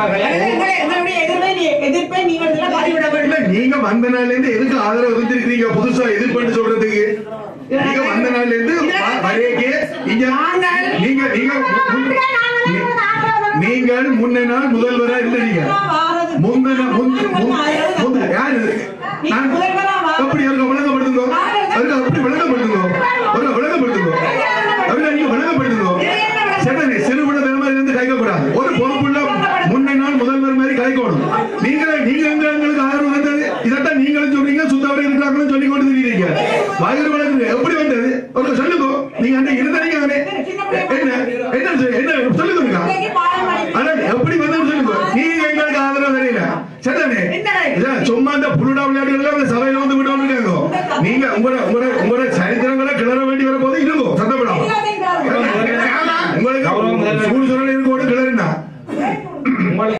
எங்களை- எங்களுடைய எதிர்ப்பை நீ- எதிர்ப்பை நீங்கள் இதெல்லாம் பதிவிட இல்ல வேண்டும் நீங்க வந்த நாள்ல இருந்து எதுக்கு ஆதரவு இருந்திருக்கீங்க புதுசா எதிர்ப்புன்னு சொல்றதுக்கு நீங்க வந்த நாள்ல இருந்து வ- வரையக்கு இங்க நீங்க நீங்க நீ- நீங்கள் முன்ன நாள் முதல்வரா இருந்தீங்க முந்தின முந்த முந்த யாரு நான் அப்படி அவருக்கு விளங்கப்படுத்துங்க அவருக்கு அப்படி விளங்கப்படுத்துங்க அவருக்கு விளங்கப்படுத்துங்க அவருக்கு நீங்க விளங்கப்படுத்துங்க சரி சிறுபட மாதிரி இருந்து கலைக்கக்கூடாது ஒரு பொறுப்புள்ள முன்ன நாள் முதல்வர் மாதிரி கலைக்கணும் நீங்க நீங்க எங்க எங்களுக்கு ஆதரவு வந்தது இதைத்தான் நீங்களும் சொல்றீங்க சுத்தவரை இருக்கிறாங்கன்னு சொல்லி கொண்டு தெரியுறீங்க வயது வளர்ந்து எப்படி வந்தது ஒரு சொல்லுங்க நீங்க அந்த இருந்தீங்க என்ன என்ன சொல்- என்ன சொல்லுங்க அதான் எப்படி வந்து சொல்லுங்க நீங்க எங்களுக்கு ஆதரவு தெரியல சரிதானே இதான் சும்மா இந்த புருடா விளையாடுகள் அந்த சபையில வந்து விட்டு இருக்காங்க நீங்க உங்களோட உங்களோட உங்களோட